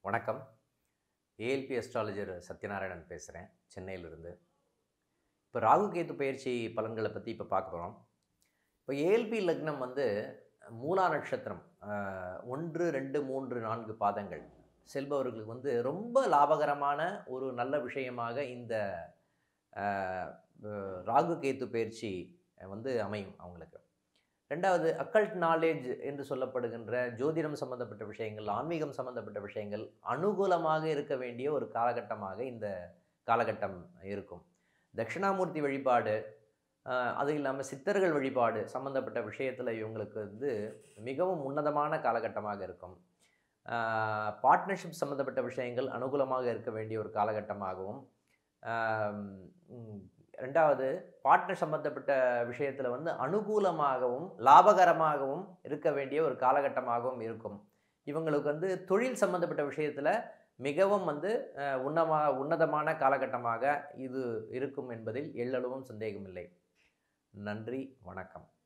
வணக்கம் ALP astrologer Sathyanarayanan பேசுகிறேன் சென்னையிலிருந்து இப்போ ராகு கேது பயிற்சி பலன்களை பற்றி இப்போ பார்க்க போகிறோம் இப்போ ஏஎல்பி லக்னம் வந்து மூலா நட்சத்திரம் ஆஹ், ஒன்று ரெண்டு மூன்று நான்கு பாதங்கள் செல்பவர்களுக்கு வந்து ரொம்ப லாபகரமான ஒரு நல்ல விஷயமாக இந்த ஆஹ், அஹ், ராகு கேத்து பயிற்சி வந்து அமையும் அவங்களுக்கு ரெண்டாவது அக்கல்ட் நாலேஜ் என்று சொல்லப்படுகின்ற ஜோதிடம் சம்பந்தப்பட்ட விஷயங்கள் ஆன்மீகம் சம்பந்தப்பட்ட விஷயங்கள் அனுகூலமாக இருக்க வேண்டிய ஒரு காலகட்டமாக இந்த காலகட்டம் இருக்கும் தட்சிணாமூர்த்தி வழிபாடு ஆஹ், அது இல்லாமல் சித்தர்கள் வழிபாடு சம்பந்தப்பட்ட விஷயத்தில் இவங்களுக்கு வந்து மிகவும் உன்னதமான காலகட்டமாக இருக்கும் பார்ட்னர்ஷிப் சம்மந்தப்பட்ட விஷயங்கள் அனுகூலமாக இருக்க வேண்டிய ஒரு காலகட்டமாகவும் ஆம், ம், ரெண்டாவது பார்ட்னர் சம்பந்தப்பட்ட விஷயத்தில் வந்து அனுகூலமாகவும் லாபகரமாகவும் இருக்க வேண்டிய ஒரு காலகட்டமாகவும் இருக்கும் இவங்களுக்கு வந்து தொழில் சம்பந்தப்பட்ட விஷயத்தில் மிகவும் வந்து அஹ், உன்னமா உன்னதமான காலகட்டமாக இது இருக்கும் என்பதில் எள்ளளவும் சந்தேகமில்லை நன்றி வணக்கம்